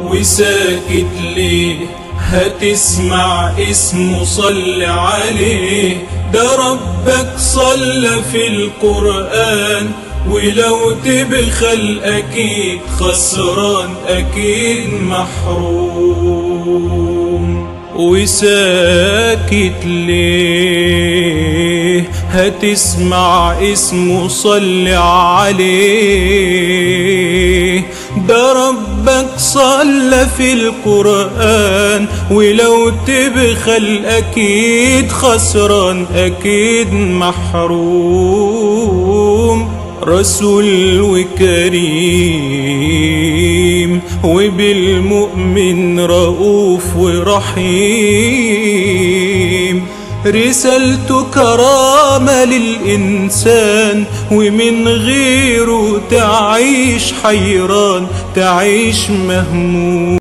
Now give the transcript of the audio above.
وساكت ليه هتسمع اسمه صل عليه ده ربك صلى في القرآن ولو تبخل أكيد خسران أكيد محروم وساكت ليه هتسمع اسمه صل عليه ده ربك صلى في القرآن ولو تبخل أكيد خسران أكيد محروم رسول وكريم وبالمؤمن رؤوف ورحيم رسالته كرامة للإنسان ومن غيره تعيش حيران تعيش مهموم